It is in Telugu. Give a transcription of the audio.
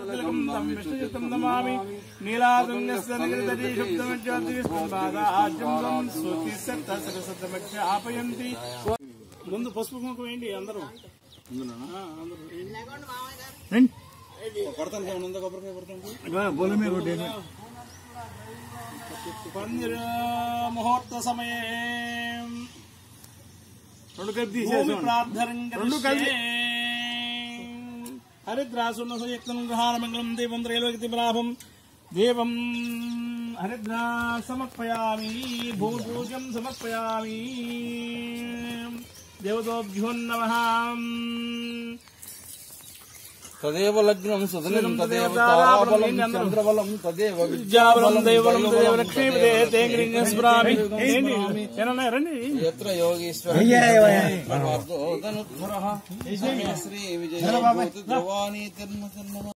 విష్ణుచిత్తం నమామి నీలాతుల్యస్య నిగృతరీ శుద్ధమజ్యోతిష్ఠాదాజ్యం స్వతి సత్త సరసతమక్ష ఆపయంతి ముందు పసుపు కుంకుమ వేయండి అందరూ ఆ, అందరూ వేయండి. పందిర ముహూర్త సమయే రెండు కలిపి భూమి ప్రార్థనం రెండు కలిసి హరిద్రాసున్న సంయుక్తం గృహారమంగళం దేవం త్రైలోకి లాభం దేవం హరిద్రా సమర్పయామి భూమి పూజం సమర్పయామి దేవతోభ్యో నమ తదేవ లగ్నం సుధనం తదేవ తారాబలం చంద్రబలం తదేవ విద్యాబలం దైవబలం దేవ లక్ష్మీపదే తేంగ్రింగ స్మరామి ఏంటి ఏమన్నా రండి యత్ర యోగీశ్వర శ్రీ విజయ ధ్రువాణి తిర్మ